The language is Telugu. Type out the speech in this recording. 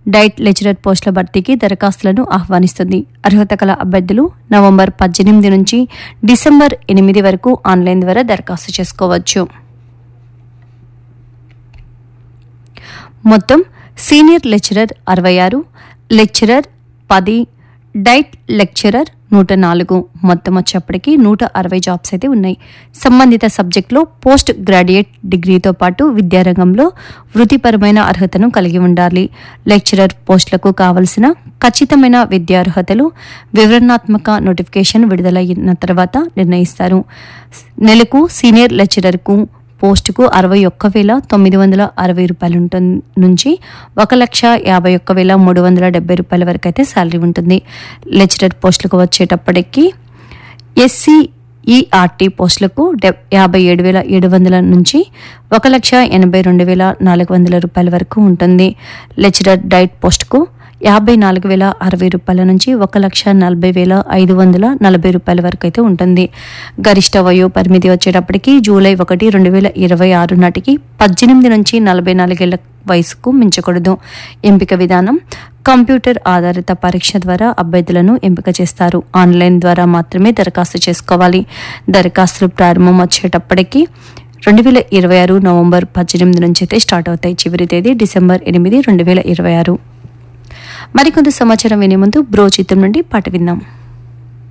డైట్ లెక్చరర్ పోస్టుల భర్తీకి దరఖాస్తులను ఆహ్వానిస్తుంది అర్హత కల అభ్యర్థులు నవంబర్ పద్దెనిమిది నుంచి డిసెంబర్ ఎనిమిది వరకు ఆన్లైన్ ద్వారా దరఖాస్తు చేసుకోవచ్చు మొత్తం సీనియర్ లెక్చరర్ అరవై ఆరు లెక్చరర్ పది డైట్ లెక్చరర్ నూట నాలుగు మొత్తం వచ్చేప్పటికి నూట అరవై జాబ్స్ అయితే ఉన్నాయి సంబంధిత సబ్జెక్టులో పోస్ట్ గ్రాడ్యుయేట్ డిగ్రీతో పాటు విద్యారంగంలో వృత్తిపరమైన అర్హతను కలిగి ఉండాలి లెక్చరర్ పోస్టులకు కావలసిన ఖచ్చితమైన విద్యార్హతలు వివరణాత్మక నోటిఫికేషన్ విడుదలైన తర్వాత నిర్ణయిస్తారు నెలకు సీనియర్ లెక్చరర్కు పోస్టుకు అరవై ఒక్క వేల తొమ్మిది వందల అరవై రూపాయలు ఉంటుంది నుంచి ఒక లక్ష యాభై ఒక్క వేల మూడు వందల డెబ్బై రూపాయల వరకు అయితే శాలరీ ఉంటుంది లెక్చరర్ పోస్టులకు వచ్చేటప్పటికి ఎస్సీ ఈఆర్టీ పోస్టులకు డె యాభై ఏడు వేల ఏడు వందల నుంచి ఒక లక్ష ఎనభై రెండు వేల నాలుగు వందల రూపాయల వరకు ఉంటుంది లెక్చరర్ డైట్ పోస్టుకు యాభై నాలుగు వేల అరవై రూపాయల నుంచి ఒక లక్ష నలభై వేల ఐదు వందల నలభై రూపాయల వరకు అయితే ఉంటుంది గరిష్ట వయో పరిమితి వచ్చేటప్పటికి జూలై ఒకటి రెండు వేల ఇరవై ఆరు నాటికి పద్దెనిమిది నుంచి నలభై నాలుగేళ్ల వయసుకు మించకూడదు ఎంపిక విధానం కంప్యూటర్ ఆధారిత పరీక్ష ద్వారా అభ్యర్థులను ఎంపిక చేస్తారు ఆన్లైన్ ద్వారా మాత్రమే దరఖాస్తు చేసుకోవాలి దరఖాస్తులు ప్రారంభం వచ్చేటప్పటికి రెండు వేల ఇరవై ఆరు నవంబర్ పద్దెనిమిది నుంచి అయితే స్టార్ట్ అవుతాయి చివరి తేదీ డిసెంబర్ ఎనిమిది రెండు వేల ఇరవై ఆరు మరికొంత సమాచారం వినే ముందు బ్రో చిత్రం నుండి పాట విందాం